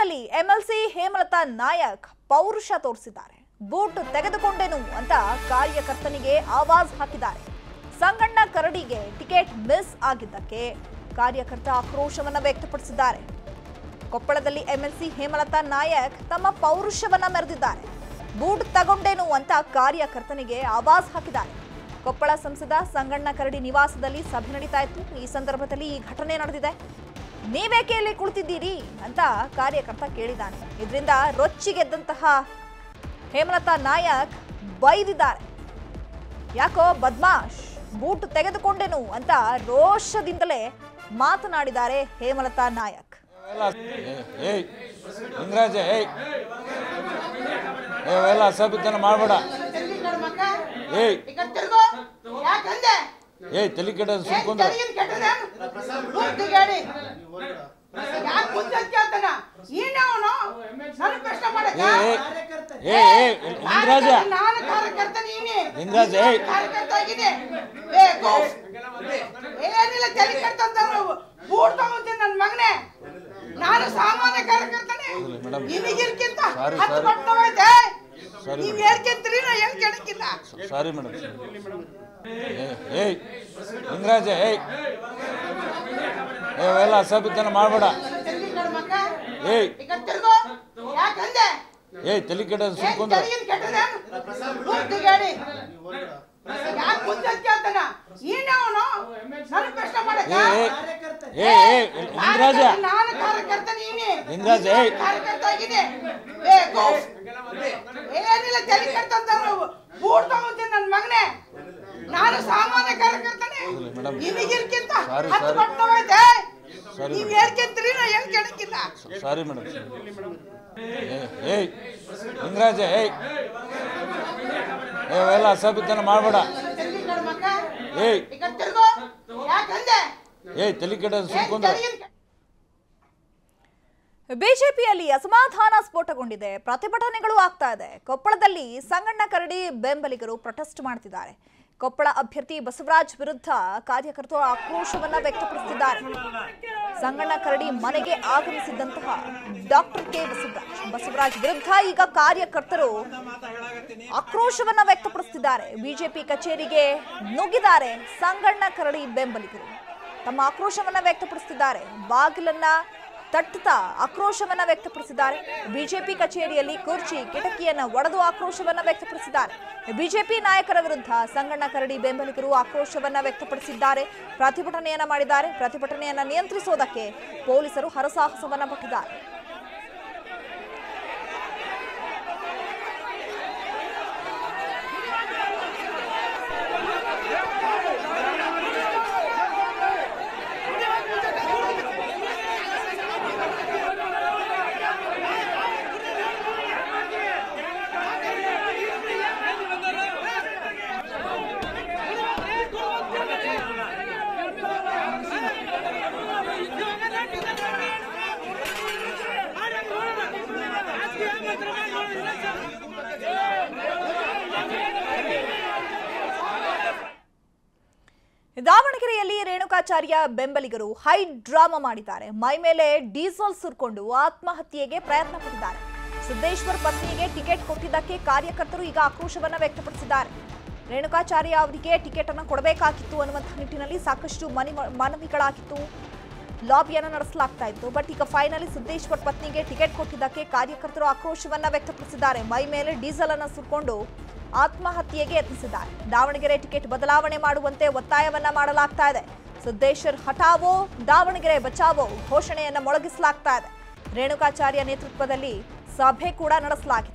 ಕೊಪ್ಪಳದಲ್ಲಿ ಎಂಎಲ್ಸಿ ಹೇಮಲತಾ ನಾಯಕ್ ಪೌರುಷ ತೋರಿಸಿದ್ದಾರೆ ಬೂಟ್ ತೆಗೆದುಕೊಂಡೆನು ಅಂತ ಕಾರ್ಯಕರ್ತನಿಗೆ ಆವಾಜ್ ಹಾಕಿದ್ದಾರೆ ಸಂಗಣ್ಣ ಕರಡಿಗೆ ಟಿಕೆಟ್ ಮಿಸ್ ಆಗಿದ್ದಕ್ಕೆ ಕಾರ್ಯಕರ್ತ ಆಕ್ರೋಶವನ್ನ ವ್ಯಕ್ತಪಡಿಸಿದ್ದಾರೆ ಕೊಪ್ಪಳದಲ್ಲಿ ಎಂಎಲ್ಸಿ ಹೇಮಲತಾ ನಾಯಕ್ ತಮ್ಮ ಪೌರುಷವನ್ನ ಮೆರೆದಿದ್ದಾರೆ ಬೂಟ್ ತಗೊಂಡೇನು ಅಂತ ಕಾರ್ಯಕರ್ತನಿಗೆ ಆವಾಜ್ ಹಾಕಿದ್ದಾರೆ ಕೊಪ್ಪಳ ಸಂಸದ ಸಂಗಣ್ಣ ಕರಡಿ ನಿವಾಸದಲ್ಲಿ ಸಭೆ ನಡೀತಾ ಇತ್ತು ಈ ಸಂದರ್ಭದಲ್ಲಿ ಈ ಘಟನೆ ನಡೆದಿದೆ ನೀವೇಕೆ ಇಲ್ಲಿ ಕುಳಿತಿದ್ದೀರಿ ಅಂತ ಕಾರ್ಯಕರ್ತ ಕೇಳಿದ್ದಾನೆ ಇದರಿಂದ ರೊಚ್ಚಿಗೆದ್ದಂತಹ ಹೇಮಲತಾ ನಾಯಕ್ ಬೈದಿದ್ದಾರೆ ಯಾಕೋ ಬದ್ಮಾಶ್ ಬೂಟ್ ತೆಗೆದುಕೊಂಡೆನು ಅಂತ ರೋಷದಿಂದಲೇ ಮಾತನಾಡಿದ್ದಾರೆ ಹೇಮಲತಾ ನಾಯಕ್ ಅವೆಲ್ಲ ಏಯ್ ಇಂದ್ರಾಜ ಏಯ್ ಏ ಅವೆಲ್ಲ ಅಸಭ್ಯತನ ಮಾಡಬೇಡ ಏಯ್ ಯಾಕಂದೆ ಏಯ್ ತಲೆ ಕೆಡ ಸುಮ್ಕೊಂಡ್ರೆ ಯಾಕೆ ಮುಂದೆ ಕೇಳ್ತಾನ ಏನವನು ನನ್ನ ಪ್ರಶ್ನೆ ಮಾಡಕ್ಕ ಏ ಏ ಏ ಏ ಇಂದ್ರಾಜ ನಾನು ಕಾರ್ಯಕರ್ತ ನೀನೆ ಲಿಂಗರಾಜ್, ಏಯ್. ಕಾರ್ಯಕರ್ತ ಆಗಿನಿ ಏ ಗೌಸ್ ಏನಿಲ್ಲ ತಲೆ ಕೆಡ್ತಂತ ಬೂಟ್ ತಗೊಂತೀನಿ ನನ್ನ ಮಗನೇ ನಾನು ಸಾಮಾನ್ಯ ಕಾರ್ಯಕರ್ತನೇ ಮೇಡಮ್. ನಿಮಗಿರ್ಕಿಂತ ಸಾರಿ, ಹತ್ತು ಸಾರಿ. ಪಟ್ಟು ಐತೆ ಸಾರಿ, ನೀವ್ ಮೇಡಮ್. ಹೇಳ್ಕೊಂತೀರಿ ನಾ ಹೇಳ್ ಕೇಳಕ್ಕಿಲ್ಲ ಸಾರಿ ಮೇಡಮ್ ಏ ಏಯ್ ಇಂದ್ರಾಜ ಏಯ್ ಏ ಅವೆಲ್ಲ ಅಸಭ್ಯತನ ಮಾಡಬೇಡ ತಿರ್ಗಿ ಕಡೆ ಮಕ್ಕ ಏಯ್ ಈ ಕಡೆ ತಿರ್ಗೋ ಯಾಕಂದೆ ಏಯ್ ತಲೆ ಕೆಡ ಏನ್ ಸುಮ್ಕೊಂಡ್ರೆ ತಲೆಗಿನ್ ಕೆಟ್ಟದೇನು? ಬುದ್ಧಿ ಗಾಡಿ. ಯಾಕ್ ಮುಂದೆ ಕೇಳ್ತಾನ? ಏನವನು? ನನ್ನ ಪ್ರಶ್ನೆ ಮಾಡಕ್ಕ? ಏ ಏ ಏ ಏ ಇಂದ್ರಾಜ ನಾನು ಕಾರ್ಯಕರ್ತ ನೀನೆ. ಲಿಂಗರಾಜ್, ಏಯ್. ಕಾರ್ಯಕರ್ತ ಆಗಿನಿ. ಏ ಗೌಸ್. ಏನಿಲ್ಲ ತಲೆ ಕೆಡ್ತಂತ ಬೂಟ್ ತಗೊಂತೀನಿ ನನ್ನ ಮಗನೇ ನಾನು ಸಾಮಾನ್ಯ ಕಾರ್ಯಕರ್ತನೇ ಮೇಡಮ್. ನಿಮಗಿರ್ಕಿಂತ ಸಾರಿ, ಹತ್ತು ಸಾರಿ. ಪಟ್ಟು ಐತೆ ಸಾರಿ, ನೀವ್ ಮೇಡಮ್. ಹೇಳ್ಕೊಂತೀರಿ ನಾ ಹೇಳ್ ಕೇಳಕ್ಕಿಲ್ಲ ಸಾರಿ ಮೇಡಮ್ ಏ ಏಯ್ ಇಂದ್ರಾಜ ಏಯ್ ಏ ಅವೆಲ್ಲ ಅಸಭ್ಯತನ ಮಾಡಬೇಡ ತಿರ್ಗಿ ಕಡೆ ಮಕ್ಕ ಏಯ್ ಈ ಕಡೆ ತಿರ್ಗೋ ಯಾಕಂದೆ ಏಯ್ ತಲೆ ಕೆಡ ಏನ್ ಸುಮ್ಕೊಂಡ್ರೆ ತಲೆಗಿನ್ ಕೆಟ್ಟ- ಬಿಜೆಪಿಯಲ್ಲಿ ಅಸಮಾಧಾನ ಸ್ಫೋಟಗೊಂಡಿದೆ ಪ್ರತಿಭಟನೆಗಳು ಆಗ್ತಾ ಇದೆ ಕೊಪ್ಪಳದಲ್ಲಿ ಸಂಗಣ್ಣ ಕರಡಿ ಬೆಂಬಲಿಗರು ಪ್ರೊಟೆಸ್ಟ್ ಮಾಡ್ತಿದ್ದಾರೆ ಕೊಪ್ಪಳ ಅಭ್ಯರ್ಥಿ ಬಸವರಾಜ್ ವಿರುದ್ಧ ಕಾರ್ಯಕರ್ತರು ಆಕ್ರೋಶವನ್ನ ವ್ಯಕ್ತಪಡಿಸಿದ್ದಾರೆ ಸಂಗಣ್ಣ ಕರಡಿ ಮನೆಗೆ ಆಗಮಿಸಿದ್ದಂತಹ ಡಾಕ್ಟರ್ ಕೆ ಬಸವರಾಜ್ ಬಸವರಾಜ್ ವಿರುದ್ಧ ಈಗ ಕಾರ್ಯಕರ್ತರು ಆಕ್ರೋಶವನ್ನ ವ್ಯಕ್ತಪಡಿಸುತ್ತಿದ್ದಾರೆ ಬಿಜೆಪಿ ಕಚೇರಿಗೆ ನುಗ್ಗಿದ್ದಾರೆ ಸಂಗಣ್ಣ ಕರಡಿ ಬೆಂಬಲಿಗರು ತಮ್ಮ ಆಕ್ರೋಶವನ್ನ ವ್ಯಕ್ತಪಡಿಸುತ್ತಿದ್ದಾರೆ ಬಾಗಿಲನ್ನ ತಟ್ಟುತ್ತಾ ಆಕ್ರೋಶವನ್ನ ವ್ಯಕ್ತಪಡಿಸಿದ್ದಾರೆ ಬಿಜೆಪಿ ಕಚೇರಿಯಲ್ಲಿ ಕುರ್ಚಿ ಕಿಟಕಿಯನ್ನ ಒಡೆದು ಆಕ್ರೋಶವನ್ನ ವ್ಯಕ್ತಪಡಿಸಿದ್ದಾರೆ ಬಿಜೆಪಿ ನಾಯಕರ ವಿರುದ್ಧ ಸಂಗಣ್ಣ ಕರಡಿ ಬೆಂಬಲಿಗರು ಆಕ್ರೋಶವನ್ನ ವ್ಯಕ್ತಪಡಿಸಿದ್ದಾರೆ ಪ್ರತಿಭಟನೆಯನ್ನ ಮಾಡಿದ್ದಾರೆ ಪ್ರತಿಭಟನೆಯನ್ನ ನಿಯಂತ್ರಿಸೋದಕ್ಕೆ ಪೊಲೀಸರು ಹರಸಾಹಸವನ್ನ ಪಟ್ಟಿದ್ದಾರೆ ದಾವಣಗೆರೆಯಲ್ಲಿ ರೇಣುಕಾಚಾರ್ಯ ಬೆಂಬಲಿಗರು ಹೈ ಡ್ರಾಮಾ ಮಾಡಿದ್ದಾರೆ ಮೈ ಮೇಲೆ ಡೀಸೆಲ್ ಸುರ್ಕೊಂಡು ಆತ್ಮಹತ್ಯೆಗೆ ಪ್ರಯತ್ನ ಪಟ್ಟಿದ್ದಾರೆ ಸಿದ್ದೇಶ್ವರ್ ಪತ್ನಿಗೆ ಟಿಕೆಟ್ ಕೊಟ್ಟಿದ್ದಕ್ಕೆ ಕಾರ್ಯಕರ್ತರು ಈಗ ಆಕ್ರೋಶವನ್ನ ವ್ಯಕ್ತಪಡಿಸಿದ್ದಾರೆ ರೇಣುಕಾಚಾರ್ಯ ಅವರಿಗೆ ಟಿಕೆಟ್ ಅನ್ನು ಕೊಡಬೇಕಾಗಿತ್ತು ಅನ್ನುವಂಥ ನಿಟ್ಟಿನಲ್ಲಿ ಸಾಕಷ್ಟು ಮನಿ ಮನವಿಗಳಾಗಿತ್ತು ಲಾಬಿಯನ್ನ ನಡೆಸಲಾಗ್ತಾ ಇತ್ತು ಬಟ್ ಈಗ ಫೈನಲಿ ಸಿದ್ದೇಶ್ವರ್ ಪತ್ನಿಗೆ ಟಿಕೆಟ್ ಕೊಟ್ಟಿದ್ದಕ್ಕೆ ಕಾರ್ಯಕರ್ತರು ಆಕ್ರೋಶವನ್ನ ವ್ಯಕ್ತಪಡಿಸಿದ್ದಾರೆ ಮೈ ಮೇಲೆ ಡೀಸೆಲ್ ಅನ್ನ ಸುರ್ಕೊಂಡು ಆತ್ಮಹತ್ಯೆಗೆ ಯತ್ನಿಸಿದ್ದಾರೆ ದಾವಣಗೆರೆ ಟಿಕೆಟ್ ಬದಲಾವಣೆ ಮಾಡುವಂತೆ ಒತ್ತಾಯವನ್ನ ಮಾಡಲಾಗ್ತಾ ಇದೆ ಸಿದ್ದೇಶ್ವರ್ ಹಠಾವೋ ದಾವಣಗೆರೆ ಬಚಾವೋ ಘೋಷಣೆಯನ್ನ ಮೊಳಗಿಸಲಾಗ್ತಾ ಇದೆ ರೇಣುಕಾಚಾರ್ಯ ನೇತೃತ್ವದಲ್ಲಿ ಸಭೆ ಕೂಡ ನಡೆಸಲಾಗಿದೆ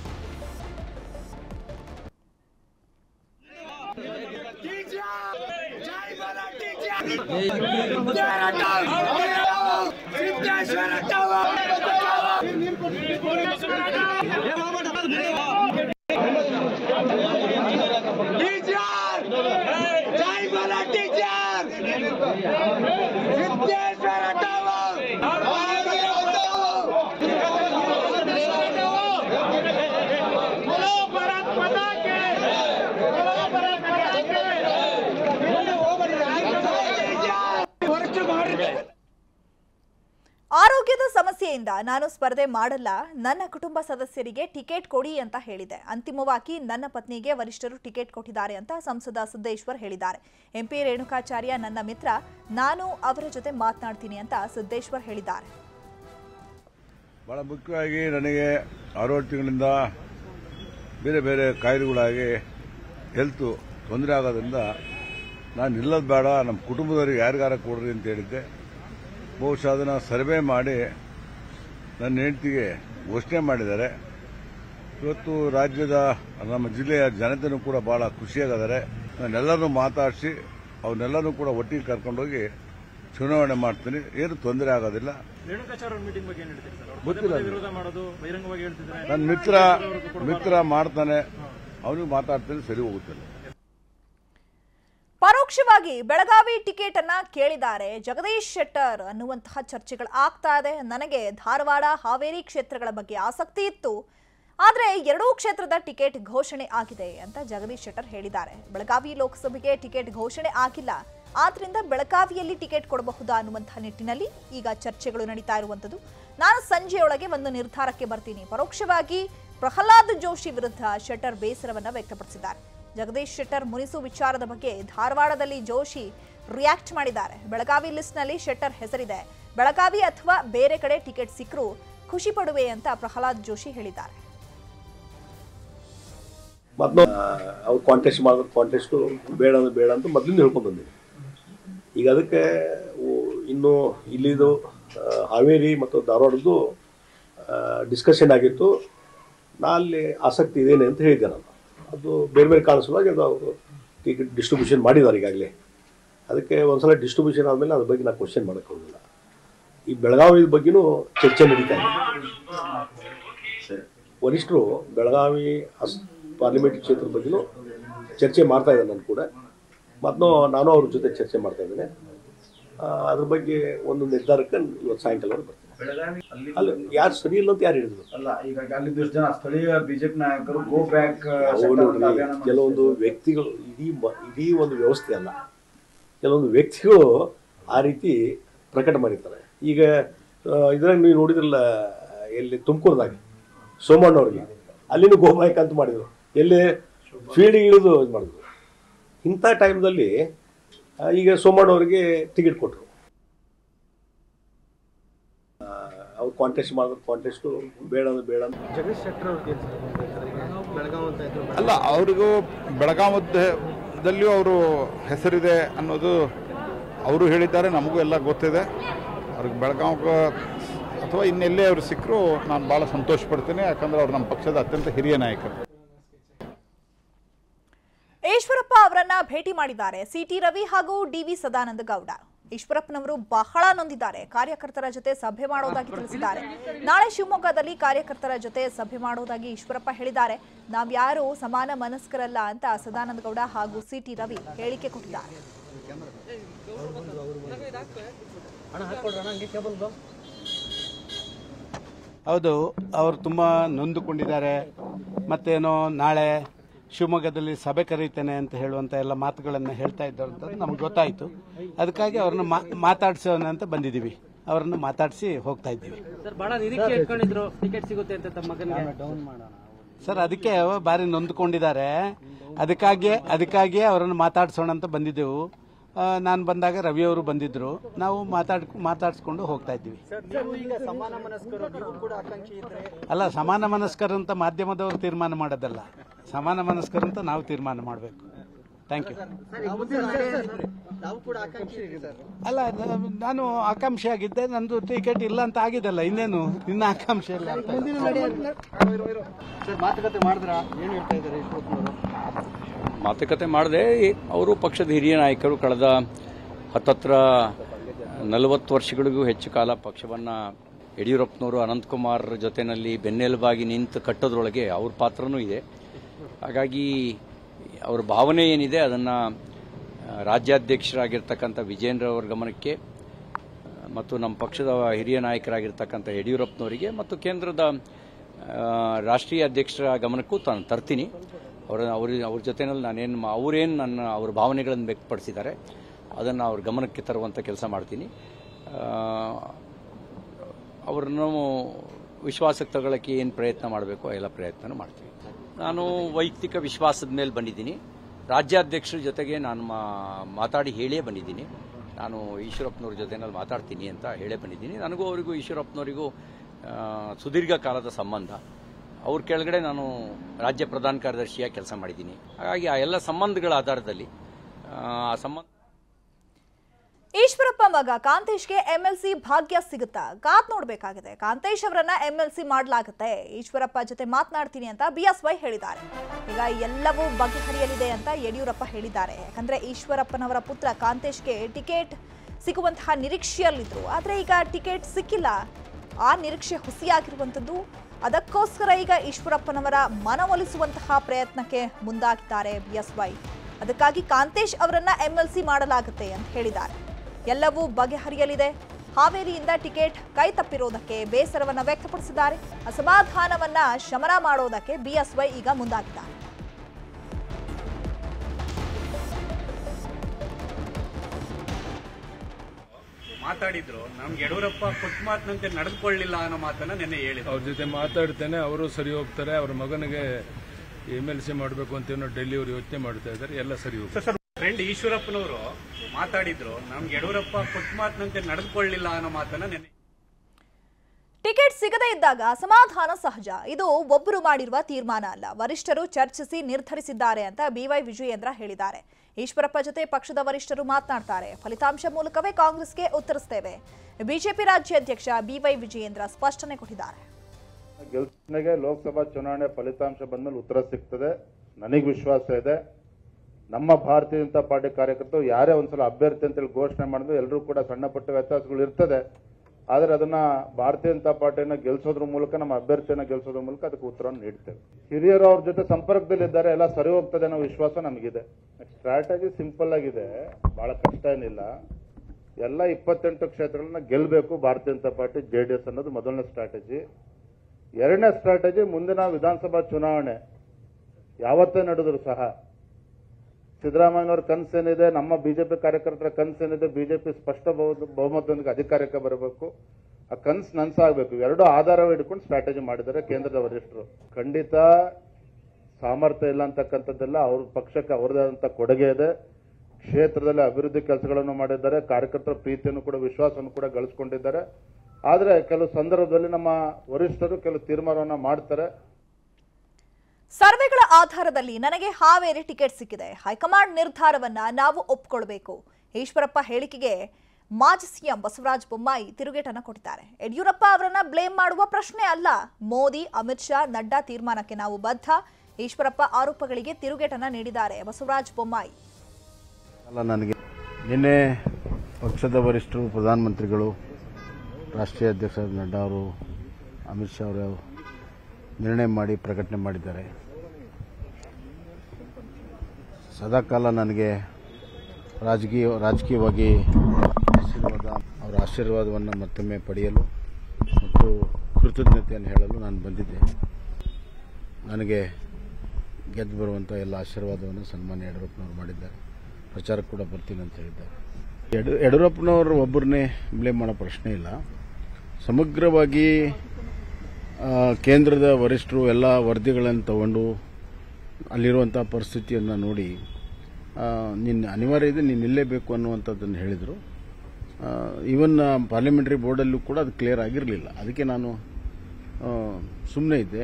टीचर जय बोला टीचर सिद्धेश्वर हटाओ आगे हटाओ बोलो भारत माता के बोलो भारत माता के वर्ष भारत ಆರೋಗ್ಯದ ಸಮಸ್ಯೆ ಬೆಳಗಾವಿಯಿಂದ ನಾನು ಸ್ಪರ್ಧೆ ಮಾಡಲ್ಲ ನನ್ನ ಕುಟುಂಬ ಸದಸ್ಯರಿಗೆ ಟಿಕೆಟ್ ಕೊಡಿ ಅಂತ ಹೇಳಿದೆ ಅಂತಿಮವಾಗಿ ನನ್ನ ಪತ್ನಿಗೆ ವರಿಷ್ಠರು ಟಿಕೆಟ್ ಕೊಟ್ಟಿದ್ದಾರೆ ಅಂತ ಸಂಸದ ಸಿದ್ದೇಶ್ವರ್ ಹೇಳಿದ್ದಾರೆ ಎಂಪಿ ರೇಣುಕಾಚಾರ್ಯ ನನ್ನ ಮಿತ್ರ ನಾನು ಅವರ ಜೊತೆ ಮಾತನಾಡ್ತೀನಿ ಅಂತ ಸಿದ್ದೇಶ್ವರ್ ಹೇಳಿದ್ದಾರೆ ಭಾಳ ಮುಖ್ಯವಾಗಿ ನನಗೆ ಆರೋಗ್ಯ ತಿಂಗಳಿಂದ ಬೇರೆ ಬೇರೆ ಕಾಯಿಲೆಗಳಾಗಿ ಹೆಲ್ತು ತೊಂದರೆ ಆಗೋದ್ರಿಂದ ನಾನು ನಿಲ್ಲೋದು ಬೇಡ ನಮ್ಮ ಕುಟುಂಬದವ್ರಿಗೆ ಯಾರಿಗಾರ ಕೊಡ್ರಿ ಅಂತ ಹೇಳಿದ್ದೆ ಬಹುಶಃ ಅದನ್ನು ಸರ್ವೆ ಮಾಡಿ ನನ್ನ ಹೆಂಡತಿಗೆ ಘೋಷಣೆ ಮಾಡಿದ್ದಾರೆ ಇವತ್ತು ರಾಜ್ಯದ ನಮ್ಮ ಜಿಲ್ಲೆಯ ಜನತೆನೂ ಕೂಡ ಬಹಳ ಖುಷಿಯಾಗಿದ್ದಾರೆ ನಾನೆಲ್ಲರನ್ನೂ ಮಾತಾಡಿಸಿ ಅವನ್ನೆಲ್ಲರೂ ಕೂಡ ಒಟ್ಟಿಗೆ ಕರ್ಕೊಂಡೋಗಿ ಚುನಾವಣೆ ಮಾಡ್ತೀನಿ ಏನು ತೊಂದರೆ ಆಗೋದಿಲ್ಲ ರೇಣುಕಾಚಾರ್ಯ ಅವ್ರ ಮೀಟಿಂಗ್ ಬಗ್ಗೆ ಏನ್ ಹೇಳ್ತೀರಿ ಸರ್ ಅವ್ರು ಗೊತ್ತಿಲ್ಲ ಪದೇ ಪದೇ ವಿರೋಧ ಮಾಡೋದು ಬಹಿರಂಗವಾಗಿ ಹೇಳ್ತಿದ್ದಾರೆ ನನ್ನ ಮಿತ್ರ ಮಿತ್ರ ಮಾಡ್ತಾನೆ ಅವನಿಗೆ ಮಾತಾಡ್ತೀನಿ ಸರಿ ಹೋಗುತ್ತಿಲ್ಲ ಪರೋಕ್ಷವಾಗಿ ಬೆಳಗಾವಿ ಟಿಕೆಟ್ ಅನ್ನ ಕೇಳಿದ್ದಾರೆ ಜಗದೀಶ್ ಶೆಟ್ಟರ್ ಅನ್ನುವಂತಹ ಚರ್ಚೆಗಳು ಆಗ್ತಾ ಇದೆ ನನಗೆ ಧಾರವಾಡ ಹಾವೇರಿ ಕ್ಷೇತ್ರಗಳ ಬಗ್ಗೆ ಆಸಕ್ತಿ ಇತ್ತು ಆದ್ರೆ ಎರಡೂ ಕ್ಷೇತ್ರದ ಟಿಕೆಟ್ ಘೋಷಣೆ ಆಗಿದೆ ಅಂತ ಜಗದೀಶ್ ಶೆಟ್ಟರ್ ಹೇಳಿದ್ದಾರೆ ಬೆಳಗಾವಿ ಲೋಕಸಭೆಗೆ ಟಿಕೆಟ್ ಘೋಷಣೆ ಆಗಿಲ್ಲ ಆದ್ರಿಂದ ಬೆಳಗಾವಿಯಲ್ಲಿ ಟಿಕೆಟ್ ಕೊಡಬಹುದಾ ಅನ್ನುವಂತಹ ನಿಟ್ಟಿನಲ್ಲಿ ಈಗ ಚರ್ಚೆಗಳು ನಡೀತಾ ಇರುವಂತದ್ದು ನಾನು ಸಂಜೆಯೊಳಗೆ ಒಂದು ನಿರ್ಧಾರಕ್ಕೆ ಬರ್ತೀನಿ ಪರೋಕ್ಷವಾಗಿ ಪ್ರಹ್ಲಾದ್ ಜೋಶಿ ವಿರುದ್ಧ ಶೆಟ್ಟರ್ ಬೇಸರವನ್ನ ವ್ಯಕ್ತಪಡಿಸಿದ್ದಾರೆ ಜಗದೀಶ್ ಶೆಟ್ಟರ್ ಮುನಿಸು ವಿಚಾರದ ಬಗ್ಗೆ ಧಾರವಾಡದಲ್ಲಿ ಜೋಶಿ ರಿಯಾಕ್ಟ್ ಮಾಡಿದ್ದಾರೆ ಬೆಳಗಾವಿ ಲಿಸ್ಟ್ನಲ್ಲಿ ಶೆಟ್ಟರ್ ಹೆಸರಿದೆ ಬೆಳಗಾವಿ ಅಥವಾ ಬೇರೆ ಕಡೆ ಟಿಕೆಟ್ ಸಿಕ್ಕರೂ ಖುಷಿ ಪಡುವೆ ಅಂತ ಪ್ರಹ್ಲಾದ್ ಜೋಶಿ ಹೇಳಿದ್ದಾರೆ ಮೊದಲು ಅವ್ರು ಕಾಂಟೆಸ್ಟ್ ಮಾಡಿದ್ರೆ ಕಾಂಟೆಸ್ಟು ಬೇಡ ಅಂದ್ರೆ ಬೇಡ ಅಂತ ಮೊದಲಿಂದ ಹೇಳ್ಕೊಂಡು ಬಂದಿವಿ ಈಗ ಅದಕ್ಕೆ ಉ- ಇನ್ನು ಇಲ್ಲಿದು ಆ, ಹಾವೇರಿ ಮತ್ತು ಧಾರವಾಡದ್ದು ಡಿಸ್ಕಷನ್ ಆಗಿತ್ತು ನಾ ಅಲ್ಲಿ ಆಸಕ್ತಿ ಇದೇನೆ ಅಂತ ಹೇಳಿದ್ದೆ ನಾನು ಅದು ಬೇರೆ ಬೇರೆ ಕಾಣಿಸುವಾಗ ಅದು ಅವರು ಟಿಕೆಟ್ ಡಿಸ್ಟ್ರಿಬ್ಯೂಷನ್ ಮಾಡಿದ್ದಾರೆ ಈಗಾಗಲೇ ಅದಕ್ಕೆ ಒಂದ್ಸಲ ಡಿಸ್ಟ್ರಿಬ್ಯೂಷನ್ ಆದಮೇಲೆ ಅದ್ರ ಬಗ್ಗೆ ನಾನು ಕ್ವಶನ್ ಮಾಡೋಕ್ಕೆ ಹೋಗಿಲ್ಲ ಈ ಬೆಳಗಾವಿ ಬಗ್ಗೆನೂ ಚರ್ಚೆ ನಡೀತಾ ಇದೆ ವರಿಷ್ಠರು ಬೆಳಗಾವಿ ಅಸ್ ಪಾರ್ಲಿಮೆಂಟ್ ಕ್ಷೇತ್ರದ ಬಗ್ಗೆನೂ ಚರ್ಚೆ ಮಾಡ್ತಾ ಇದ್ದಾರೆ ನಾನು ಕೂಡ ಮತ್ತು ನಾನು ಅವ್ರ ಜೊತೆ ಚರ್ಚೆ ಮಾಡ್ತಾ ಇದ್ದೇನೆ ಆ, ಅದ್ರ ಬಗ್ಗೆ ಒಂದು ನಿರ್ಧಾರಕ್ಕೆ ಇವತ್ತು ಸಾಯಂಕಾಲ ಬರ್ತೀನಿ ಅಲ್ಲ ಯಾರು ಸರಿ ಇಲ್ಲ ಅಂತ ಯಾರು ಹೇಳಿದ್ರು ಅಲ್ಲ ಈಗ ಅಲ್ಲಿದ್ದಷ್ಟು ಜನ ಸ್ಥಳೀಯ ಬಿಜೆಪಿ ನಾಯಕರು ಗೋ ಬ್ಯಾಕ್ ಅವ್ರು ನೋಡ್ರಿ ಕೆಲವೊಂದು ವ್ಯಕ್ತಿಗಳು ಇಡೀ ಮ- ಇಡೀ ಒಂದು ವ್ಯವಸ್ಥೆ ಅಲ್ಲ ಕೆಲವೊಂದು ವ್ಯಕ್ತಿಗಳು ಆ ರೀತಿ ಪ್ರಕಟ ಮಾಡಿರ್ತಾರೆ ಈಗ ಇದ್ರಾಗ ನೀವು ನೋಡಿದ್ರಲ್ಲ ಎಲ್ಲಿ ತುಮಕೂರ್ದಾಗ ಸೋಮಣ್ಣವ್ರಿಗೆ ಅಲ್ಲಿನೂ ಗೋಬಾಯ್ಕ್ ಅಂತ ಮಾಡಿದ್ರು ಎಲ್ಲಿ ಫೀಲ್ಡಿಗೆ ಇಳಿದು ಇದು ಮಾಡಿದ್ರು ಇಂಥ ಟೈಮ್ದಲ್ಲಿ ಈಗ ಸೋಮಣ್ಣವ್ರಿಗೆ ಟಿಕೆಟ್ ಕೊಟ್ಟರು ಅವ್ರು ಕಾಂಟೆಸ್ಟ್ ಮಾಡಿದ್ರು ಕಾಂಟೆಸ್ಟು ಬೇಡ ಅಂದ್ರೆ ಬೇಡ ಅಂತ ಜಗದೀಶ್ ಶೆಟ್ಟರ್ ಅವ್ರಿಗೆ ಬೆಳಗಾವ್ ಅಂತ ಇದ್ರು ಅಲ್ಲ ಅವ್ರಿಗೂ ಬೆಳಗಾವದಲ್ಲಿಯೂ ಅವರು ಹೆಸರಿದೆ ಅನ್ನೋದು ಅವರು ಹೇಳಿದ್ದಾರೆ ನಮಗೂ ಎಲ್ಲ ಗೊತ್ತಿದೆ ಅವ್ರಿಗೆ ಬೆಳಗಾವ್ ಅಥವಾ ಇನ್ನೆಲ್ಲೇ ಅವರು ಸಿಕ್ಕರು ನಾನು ಭಾಳ ಸಂತೋಷ ಪಡ್ತೀನಿ ಯಾಕಂದ್ರೆ ಅವ್ರು ನಮ್ಮ ಪಕ್ಷದ ಅತ್ಯಂತ ಹಿರಿಯ ನಾಯಕರು ಈಶ್ವರಪ್ಪ ಅವರನ್ನ ಭೇಟಿ ಮಾಡಿದ್ದಾರೆ ಸಿಟಿ ರವಿ ಹಾಗೂ ಡಿವಿ ಸದಾನಂದ ಗೌಡ ಈಶ್ವರಪ್ಪನವರು ಬಹಳ ನೊಂದಿದ್ದಾರೆ ಕಾರ್ಯಕರ್ತರ ಜೊತೆ ಸಭೆ ಮಾಡೋದಾಗಿ ತಿಳಿಸಿದ್ದಾರೆ ನಾಳೆ ಶಿವಮೊಗ್ಗದಲ್ಲಿ ಕಾರ್ಯಕರ್ತರ ಜೊತೆ ಸಭೆ ಮಾಡೋದಾಗಿ ಈಶ್ವರಪ್ಪ ಹೇಳಿದ್ದಾರೆ ನಾವ್ಯಾರು ಸಮಾನ ಮನಸ್ಕರಲ್ಲ ಅಂತ ಸದಾನಂದ ಗೌಡ ಹಾಗೂ ಸಿಟಿ ರವಿ ಹೇಳಿಕೆ ಕೊಟ್ಟಿದ್ದಾರೆ ಹೌದು ಅವರು ತುಂಬ ನೊಂದುಕೊಂಡಿದ್ದಾರೆ ಮತ್ತೇನೋ ನಾಳೆ ಶಿವಮೊಗ್ಗದಲ್ಲಿ ಸಭೆ ಕರೀತೇನೆ ಅಂತ ಹೇಳುವಂತ ಎಲ್ಲ ಮಾತುಗಳನ್ನು ಹೇಳ್ತಾ ಇದ್ದಾರೆ ಅಂತ ನಮ್ಗೆ ಗೊತ್ತಾಯಿತು ಅದಕ್ಕಾಗಿ ಅವ್ರನ್ನ ಮಾ- ಮಾತಾಡ್ಸೋಣ ಅಂತ ಬಂದಿದ್ದೀವಿ ಅವರನ್ನು ಮಾತಾಡಿಸಿ ಹೋಗ್ತಾ ಇದ್ದೀವಿ ಸರ್ ಬಹಳ ನಿರೀಕ್ಷೆ ಇಟ್ಕೊಂಡಿದ್ರು ಟಿಕೆಟ್ ಸಿಗುತ್ತೆ ಅಂತ ತಮ್ಮ ಮಗನಿಗೆ ಡೌನ್ ಮಾಡೋಣ ಸರ್ ಅದಕ್ಕೆ ಬಾರಿ ನೊಂದುಕೊಂಡಿದ್ದಾರೆ ಅದಕ್ಕಾಗಿ ಅದಕ್ಕಾಗಿಯೇ ಅವರನ್ನು ಮಾತಾಡ್ಸೋಣ ಅಂತ ಬಂದಿದ್ದೆವು ನಾನು ಬಂದಾಗ ರವಿ ಅವರು ಬಂದಿದ್ರು ನಾವು ಮಾತಾಡ್ ಮಾತಾಡ್ಸ್ಕೊಂಡು ಹೋಗ್ತಾ ಇದ್ದೀವಿ ಈಗ ಸಮಾನ ಮನಸ್ಕರು ನೀವು ಕೂಡ ಆಕಾಂಕ್ಷಿ ಇದ್ರೆ ಅಲ್ಲ ಸಮಾನ ಮನಸ್ಕರು ಅಂತ ಮಾಧ್ಯಮದವರು ತೀರ್ಮಾನ ಮಾಡೋದಲ್ಲ ಸಮಾನ ಮನಸ್ಕರು ಅಂತ ನಾವು ತೀರ್ಮಾನ ಮಾಡಬೇಕು ಥ್ಯಾಂಕ್ ಯು ನಾವು ಕೂಡ ಆಕಾಂಕ್ಷಿ ಸರ್ ಅಲ್ಲ ನ- ನಾನು ಆಕಾಂಕ್ಷಿ ಆಗಿದ್ದೆ ನಂದು ಟಿಕೆಟ್ ಇಲ್ಲ ಅಂತ ಆಗಿದೆಲ್ಲ ಇನ್ನೇನು ನಿನ್ನ ಆಕಾಂಕ್ಷೆ ಇಲ್ಲ ಅಂತ ಸರ್ ಮಾತುಕತೆ ಮಾಡಿದ್ರ ಏನ್ ಹೇಳ್ತಾ ಇದ್ದಾರೆ ಈಶ್ವರಪ್ಪನವರು ಮಾತುಕತೆ ಮಾಡದೆ ಅವರು ಪಕ್ಷದ ಹಿರಿಯ ನಾಯಕರು ಕಳೆದ ಹತ್ತತ್ರ ನಲವತ್ತು ವರ್ಷಗಳಿಗೂ ಹೆಚ್ಚು ಕಾಲ ಪಕ್ಷವನ್ನು ಯಡಿಯೂರಪ್ಪನವರು ಅನಂತಕುಮಾರ್ ಜೊತೆಯಲ್ಲಿ ಬೆನ್ನೆಲುಬಾಗಿ ನಿಂತು ಕಟ್ಟೋದ್ರೊಳಗೆ ಅವ್ರ ಪಾತ್ರನೂ ಇದೆ ಹಾಗಾಗಿ ಅವ್ರ ಭಾವನೆ ಏನಿದೆ ಅದನ್ನು ರಾಜ್ಯಾಧ್ಯಕ್ಷರಾಗಿರ್ತಕ್ಕಂಥ ವಿಜೇಂದ್ರ ಅವರ ಗಮನಕ್ಕೆ ಮತ್ತು ನಮ್ಮ ಪಕ್ಷದ ಹಿರಿಯ ನಾಯಕರಾಗಿರ್ತಕ್ಕಂಥ ಯಡಿಯೂರಪ್ಪನವರಿಗೆ ಮತ್ತು ಕೇಂದ್ರದ ಆ, ರಾಷ್ಟ್ರೀಯ ಅಧ್ಯಕ್ಷರ ಗಮನಕ್ಕೂ ತಾನು ತರ್ತೀನಿ ಅವರ ಅವ್ರ ಅವ್ರ ಜೊತೆನಲ್ಲಿ ನಾನೇನು ಅವರೇನು ನನ್ನ ಅವ್ರ ಭಾವನೆಗಳನ್ನು ವ್ಯಕ್ತಪಡಿಸಿದ್ದಾರೆ ಅದನ್ನು ಅವ್ರ ಗಮನಕ್ಕೆ ತರುವಂಥ ಕೆಲಸ ಮಾಡ್ತೀನಿ ಆ, ಅವ್ರನ್ನು ವಿಶ್ವಾಸಕ್ಕೆ ತಗೊಳ್ಳೋಕ್ಕೆ ಏನು ಪ್ರಯತ್ನ ಮಾಡಬೇಕು ಎಲ್ಲ ಪ್ರಯತ್ನ ಮಾಡ್ತೀವಿ ನಾನು ವೈಯಕ್ತಿಕ ವಿಶ್ವಾಸದ ಮೇಲೆ ಬಂದಿದ್ದೀನಿ ರಾಜ್ಯಾಧ್ಯಕ್ಷರ ಜೊತೆಗೆ ನಾನು ಮಾ- ಮಾತಾಡಿ ಹೇಳಿಯೇ ಬಂದಿದ್ದೀನಿ ನಾನು ಈಶ್ವರಪ್ಪನವ್ರ ಜೊತೆನಲ್ಲಿ ಮಾತಾಡ್ತೀನಿ ಅಂತ ಹೇಳೇ ಬಂದಿದ್ದೀನಿ ನನಗೂ ಅವರಿಗೂ ಈಶ್ವರಪ್ಪನವರಿಗೂ ಆ, ಸುದೀರ್ಘ ಕಾಲದ ಸಂಬಂಧ ಅವ್ರ ಕೆಳಗಡೆ ನಾನು ರಾಜ್ಯ ಪ್ರಧಾನ ಕಾರ್ಯದರ್ಶಿಯಾಗಿ ಕೆಲಸ ಮಾಡಿದ್ದೀನಿ ಹಾಗಾಗಿ ಆ ಎಲ್ಲ ಸಂಬಂಧಗಳ ಆಧಾರದಲ್ಲಿ ಆ ಆ ಸಂಬಂಧ ಈಶ್ವರಪ್ಪ ಮಗ ಕಾಂತೇಶ್ಗೆ ಎಂಎಲ್ಸಿ ಭಾಗ್ಯ ಸಿಗುತ್ತಾ ಕಾತ್ ನೋಡ್ಬೇಕಾಗಿದೆ ಕಾಂತೇಶ್ ಅವರನ್ನ ಎಂಎಲ್ಸಿ ಮಾಡಲಾಗುತ್ತೆ ಈಶ್ವರಪ್ಪ ಜೊತೆ ಮಾತನಾಡ್ತೀನಿ ಅಂತ ಬಿಎಸ್ವೈ ಹೇಳಿದ್ದಾರೆ ಈಗ ಎಲ್ಲವೂ ಬಗೆಹರಿಯಲಿದೆ ಅಂತ ಯಡಿಯೂರಪ್ಪ ಹೇಳಿದ್ದಾರೆ ಯಾಕಂದ್ರೆ ಈಶ್ವರಪ್ಪನವರ ಪುತ್ರ ಕಾಂತೇಶ್ಗೆ ಟಿಕೆಟ್ ಸಿಗುವಂತಹ ನಿರೀಕ್ಷೆಯಲ್ಲಿದ್ರು ಆದ್ರೆ ಈಗ ಟಿಕೆಟ್ ಸಿಕ್ಕಿಲ್ಲ ಆ ನಿರೀಕ್ಷೆ ಹುಸಿಯಾಗಿರುವಂಥದ್ದು ಅದಕ್ಕೋಸ್ಕರ ಈಗ ಈಶ್ವರಪ್ಪನವರ ಮನವೊಲಿಸುವಂತಹ ಪ್ರಯತ್ನಕ್ಕೆ ಮುಂದಾಗಿದ್ದಾರೆ ಬಿಎಸ್ವೈ ಅದಕ್ಕಾಗಿ ಕಾಂತೇಶ್ ಅವರನ್ನ ಎಂಎಲ್ಸಿ ಮಾಡಲಾಗುತ್ತೆ ಅಂತ ಹೇಳಿದ್ದಾರೆ ಎಲ್ಲವೂ ಬಗೆಹರಿಯಲಿದೆ ಹಾವೇರಿಯಿಂದ ಟಿಕೆಟ್ ಕೈ ತಪ್ಪಿರೋದಕ್ಕೆ ಬೇಸರವನ್ನ ವ್ಯಕ್ತಪಡಿಸಿದ್ದಾರೆ ಅಸಮಾಧಾನವನ್ನ ಶಮನ ಮಾಡೋದಕ್ಕೆ ಬಿಎಸ್ವೈ ಈಗ ಮುಂದಾಗಿದ್ದಾರೆ ಮಾತಾಡಿದ್ರು ನಮ್ಗೆ ಯಡಿಯೂರಪ್ಪ ಕೊಟ್ಟ ಮಾತಿನಂತೆ ನಡೆದುಕೊಳ್ಳಿಲ್ಲ ಅನ್ನೋ ಮಾತನ್ನ ನಿನ್ನೆ ಹೇಳಿದ್ರು ಅವ್ರ ಜೊತೆ ಮಾತಾಡ್ತೇನೆ ಅವರು ಸರಿ ಹೋಗ್ತಾರೆ ಅವ್ರ ಮಗನಿಗೆ ಎಮ್ ಎಲ್ ಸಿ ಮಾಡಬೇಕು ಅಂತ ಏನೋ ಡೆಲ್ಲಿ ಅವರು ಯೋಚನೆ ಮಾಡ್ತಾ ಇದ್ದಾರೆ ಎಲ್ಲ ಸರಿ ಹೋಗ್ತಾರೆ ಫ್ರೆಂಡ್ ಈಶ್ವರಪ್ಪನವರು ಮಾತಾಡಿದ್ರು ನಮ್ಗೆ ಯಡಿಯೂರಪ್ಪ ಕೊಟ್ಟ ಮಾತಿನಂತೆ ನಡೆದುಕೊಳ್ಳಿಲ್ಲ ಅನ್ನೋ ಮಾತನ್ನ ನಿನ್ನೆ ಟಿಕೆಟ್ ಸಿಗದೇ ಇದ್ದಾಗ ಅಸಮಾಧಾನ ಸಹಜ ಇದು ಒಬ್ಬರು ಮಾಡಿರುವ ತೀರ್ಮಾನ ಅಲ್ಲ ವರಿಷ್ಠರು ಚರ್ಚಿಸಿ ನಿರ್ಧರಿಸಿದ್ದಾರೆ ಅಂತ ಬಿವೈ ವಿಜಯೇಂದ್ರ ಹೇಳಿದ್ದಾರೆ ಈಶ್ವರಪ್ಪ ಜೊತೆ ಪಕ್ಷದ ವರಿಷ್ಠರು ಮಾತನಾಡ್ತಾರೆ ಫಲಿತಾಂಶ ಮೂಲಕವೇ ಕಾಂಗ್ರೆಸ್ಗೆ ಉತ್ತರಿಸ್ತೇವೆ ಬಿಜೆಪಿ ರಾಜ್ಯಾಧ್ಯಕ್ಷ ಬಿವೈ ವಿಜಯೇಂದ್ರ ಸ್ಪಷ್ಟನೆ ಕೊಟ್ಟಿದ್ದಾರೆ ಗೆಲ್ಸನೆಗೆ ಲೋಕಸಭಾ ಚುನಾವಣೆ ಫಲಿತಾಂಶ ಬಂದ್ಮೇಲೆ ಉತ್ತರ ಸಿಗ್ತದೆ ನನಗೆ ವಿಶ್ವಾಸ ಇದೆ ನಮ್ಮ ಭಾರತೀಯ ಜನತಾ ಪಾರ್ಟಿ ಕಾರ್ಯಕರ್ತರು ಯಾರೇ ಒಂದ್ಸಲ ಅಭ್ಯರ್ಥಿ ಅಂತೇಳಿ ಘೋಷಣೆ ಮಾಡಿದ್ರು ಎಲ್ಲರೂ ಕೂಡ ಸಣ್ಣ ಪುಟ್ಟ ವ್ಯತ್ಯಾಸಗಳು ಇರ್ತದೆ ಆದರೆ ಅದನ್ನ ಭಾರತೀಯ ಜನತಾ ಪಾರ್ಟಿಯನ್ನ ಗೆಲ್ಸೋದ್ರ ಮೂಲಕ ನಮ್ಮ ಅಭ್ಯರ್ಥಿಯನ್ನ ಗೆಲ್ಸೋದ್ರ ಮೂಲಕ ಅದಕ್ಕೆ ಉತ್ತರವನ್ನು ನೀಡ್ತೇವೆ ಹಿರಿಯರು ಅವ್ರ ಜೊತೆ ಸಂಪರ್ಕದಲ್ಲಿದ್ದಾರೆ ಎಲ್ಲ ಸರಿ ಹೋಗ್ತದೆ ಅನ್ನೋ ವಿಶ್ವಾಸ ನಮಗಿದೆ ಸ್ಟ್ರಾಟಜಿ ಸಿಂಪಲ್ ಆಗಿದೆ ಬಹಳ ಕಷ್ಟ ಏನಿಲ್ಲ ಎಲ್ಲ ಇಪ್ಪತ್ತೆಂಟು ಕ್ಷೇತ್ರಗಳನ್ನ ಗೆಲ್ಲಬೇಕು Bharatiya Janata Party J D S ಅನ್ನೋದು ಮೊದಲನೇ ಸ್ಟ್ರಾಟಜಿ ಎರಡನೇ ಸ್ಟ್ರಾಟಜಿ ಮುಂದಿನ ವಿಧಾನಸಭಾ ಚುನಾವಣೆ ಯಾವತ್ತೇ ನಡೆದ್ರು ಸಹ ಸಿದ್ದರಾಮಯ್ಯನವ್ರ ಕನಸೇನಿದೆ ನಮ್ಮ ಬಿಜೆಪಿ ಕಾರ್ಯಕರ್ತರ ಕನಸೇನಿದೆ ಬಿಜೆಪಿ ಸ್ಪಷ್ಟ ಬಹು- ಬಹುಮತದೊಂದಿಗೆ ಅಧಿಕಾರಕ್ಕೆ ಬರಬೇಕು ಆ ಕನಸು ನನ್ಸಾಗಬೇಕು ಎರಡು ಆಧಾರವ ಹಿಡ್ಕೊಂಡು ಸ್ಟ್ರಾಟಜಿ ಮಾಡಿದ್ದಾರೆ ಕೇಂದ್ರದ ವರಿಷ್ಠರು ಖಂಡಿತ ಸಾಮರ್ಥ್ಯ ಇಲ್ಲ ಅಂತಕ್ಕಂಥದ್ದೆಲ್ಲ ಅವ್ರ ಪಕ್ಷಕ್ಕೆ ಅವ್ರದೇ ಆದಂಥ ಕೊಡುಗೆ ಇದೆ ಕ್ಷೇತ್ರದಲ್ಲಿ ಅಭಿವೃದ್ಧಿ ಕೆಲಸಗಳನ್ನು ಮಾಡಿದ್ದಾರೆ ಕಾರ್ಯಕರ್ತರ ಪ್ರೀತಿಯನ್ನು ಕೂಡ ವಿಶ್ವಾಸವನ್ನು ಕೂಡ ಗಳಿಸ್ಕೊಂಡಿದ್ದಾರೆ ಆದರೆ ಕೆಲವು ಸಂದರ್ಭದಲ್ಲಿ ನಮ್ಮ ವರಿಷ್ಠರು ಕೆಲವು ತೀರ್ಮಾನವನ್ನ ಮಾಡ್ತಾರೆ ಸರ್ವೆಗಳ ಆಧಾರದಲ್ಲಿ ನನಗೆ ಹಾವೇರಿ ಟಿಕೆಟ್ ಸಿಕ್ಕಿದೆ ಹೈಕಮಾಂಡ್ ನಿರ್ಧಾರವನ್ನ ನಾವು ಒಪ್ಕೊಳ್ಬೇಕು ಈಶ್ವರಪ್ಪ ಹೇಳಿಕೆಗೆ ಮಾಜಿ ಸಿಎಂ ಬಸವರಾಜ ಬೊಮ್ಮಾಯಿ ತಿರುಗೇಟನ್ನ ಕೊಟ್ಟಿದ್ದಾರೆ ಯಡಿಯೂರಪ್ಪ ಅವರನ್ನ ಬ್ಲೇಮ್ ಮಾಡುವ ಪ್ರಶ್ನೆ ಅಲ್ಲ ಮೋದಿ ಅಮಿತ್ ಶಾ ನಡ್ಡಾ ತೀರ್ಮಾನಕ್ಕೆ ನಾವು ಬದ್ಧ ಈಶ್ವರಪ್ಪ ಆರೋಪಗಳಿಗೆ ತಿರುಗೇಟನ್ನ ನೀಡಿದ್ದಾರೆ ಬಸವರಾಜ ಬೊಮ್ಮಾಯಿ ಅಲ್ಲ ನನಗೆ ನಿನ್ನೆ ಪಕ್ಷದ ವರಿಷ್ಠರು ಪ್ರಧಾನಮಂತ್ರಿಗಳು ರಾಷ್ಟ್ರೀಯ ಅಧ್ಯಕ್ಷ ನಡ್ಡಾ ಅವರು ಅಮಿತ್ ಶಾ ಅವರು ನಿರ್ಣಯ ಮಾಡಿ ಪ್ರಕಟಣೆ ಮಾಡಿದ್ದಾರೆ ಸದಾಕಾಲ ನನಗೆ ರಾಜಕೀಯ ರಾಜಕೀಯವಾಗಿ ಆಶೀರ್ವಾದ ಅವರ ಆಶೀರ್ವಾದವನ್ನು ಮತ್ತೊಮ್ಮೆ ಪಡೆಯಲು ಮತ್ತು ಕೃತಜ್ಞತೆಯನ್ನು ಹೇಳಲು ನಾನು ಬಂದಿದ್ದೆ ನನಗೆ ಗೆದ್ದು ಬರುವಂಥ ಎಲ್ಲ ಆಶೀರ್ವಾದವನ್ನು ಸನ್ಮಾನ್ಯ ಯಡಿಯೂರಪ್ಪನವರು ಮಾಡಿದ್ದಾರೆ ಪ್ರಚಾರಕ್ಕೆ ಕೂಡ ಬರ್ತೀನಿ ಅಂತ ಹೇಳಿದ್ದಾರೆ ಯಡು ಯಡಿಯೂರಪ್ಪನವರು ಒಬ್ಬರನ್ನೇ ಬ್ಲೇಮ್ ಮಾಡೋ ಪ್ರಶ್ನೆ ಇಲ್ಲ ಸಮಗ್ರವಾಗಿ ಆ, ಕೇಂದ್ರದ ವರಿಷ್ಠರು ಎಲ್ಲ ವರದಿಗಳನ್ನು ತಗೊಂಡು ಅಲ್ಲಿರುವಂಥ ಪರಿಸ್ಥಿತಿಯನ್ನು ನೋಡಿ ಆ, ನಿನ್ನ ಅನಿವಾರ್ಯ ಇದೆ ನೀನು ನಿಲ್ಲೇಬೇಕು ಅನ್ನುವಂಥದ್ದನ್ನು ಹೇಳಿದರು ಈವನ್ ಪಾರ್ಲಿಮೆಂಟರಿ ಬೋರ್ಡಲ್ಲೂ ಕೂಡ ಅದು ಕ್ಲಿಯರ್ ಆಗಿರಲಿಲ್ಲ ಅದಕ್ಕೆ ನಾನು ಸುಮ್ಮನೆ ಇದ್ದೆ